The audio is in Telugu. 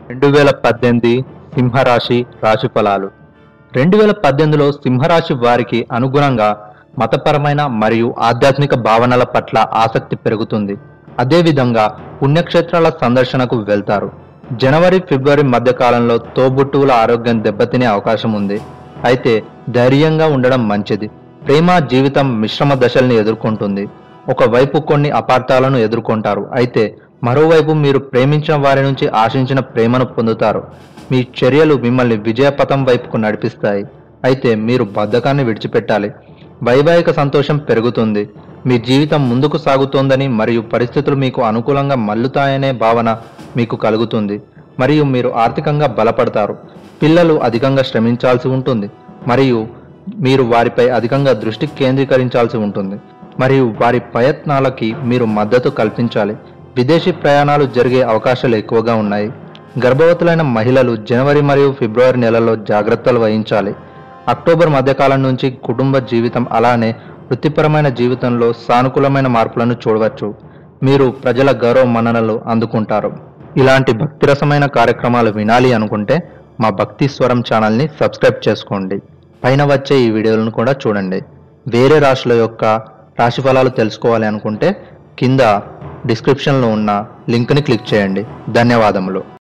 రెండు వేల పద్దెనిమిది సింహరాశి రాశి ఫలాలు రెండు వేల పద్దెనిమిదిలో సింహరాశి వారికి అనుగుణంగా మతపరమైన మరియు ఆధ్యాత్మిక భావనల పట్ల ఆసక్తి పెరుగుతుంది అదేవిధంగా పుణ్యక్షేత్రాల సందర్శనకు వెళ్తారు జనవరి ఫిబ్రవరి మధ్య కాలంలో తోబుట్టువుల ఆరోగ్యం దెబ్బతినే అవకాశం ఉంది అయితే ధైర్యంగా ఉండడం మంచిది ప్రేమ జీవితం మిశ్రమ దశల్ని ఎదుర్కొంటుంది ఒకవైపు కొన్ని అపార్థాలను ఎదుర్కొంటారు అయితే మరోవైపు మీరు ప్రేమించిన వారి నుంచి ఆశించిన ప్రేమను పొందుతారు మీ చర్యలు మిమ్మల్ని విజయపథం వైపుకు నడిపిస్తాయి అయితే మీరు బద్ధకాన్ని విడిచిపెట్టాలి వైవాహిక సంతోషం పెరుగుతుంది మీ జీవితం ముందుకు సాగుతోందని మరియు పరిస్థితులు మీకు అనుకూలంగా మల్లుతాయనే భావన మీకు కలుగుతుంది మరియు మీరు ఆర్థికంగా బలపడతారు పిల్లలు అధికంగా శ్రమించాల్సి ఉంటుంది మరియు మీరు వారిపై అధికంగా దృష్టి కేంద్రీకరించాల్సి ఉంటుంది మరియు వారి ప్రయత్నాలకి మీరు మద్దతు కల్పించాలి విదేశీ ప్రయాణాలు జరిగే అవకాశాలు ఎక్కువగా ఉన్నాయి గర్భవతులైన మహిళలు జనవరి మరియు ఫిబ్రవరి నెలలో జాగ్రత్తలు వహించాలి అక్టోబర్ మధ్యకాలం నుంచి కుటుంబ జీవితం అలానే వృత్తిపరమైన జీవితంలో సానుకూలమైన మార్పులను చూడవచ్చు మీరు ప్రజల గౌరవ మన్ననలు అందుకుంటారు ఇలాంటి భక్తిరసమైన కార్యక్రమాలు వినాలి అనుకుంటే మా భక్తి స్వరం ఛానల్ని సబ్స్క్రైబ్ చేసుకోండి పైన వచ్చే ఈ వీడియోలను కూడా చూడండి వేరే రాశుల యొక్క రాశి ఫలాలు తెలుసుకోవాలి అనుకుంటే కింద డిస్క్రిప్షన్లో ఉన్న లింక్ని క్లిక్ చేయండి ధన్యవాదములు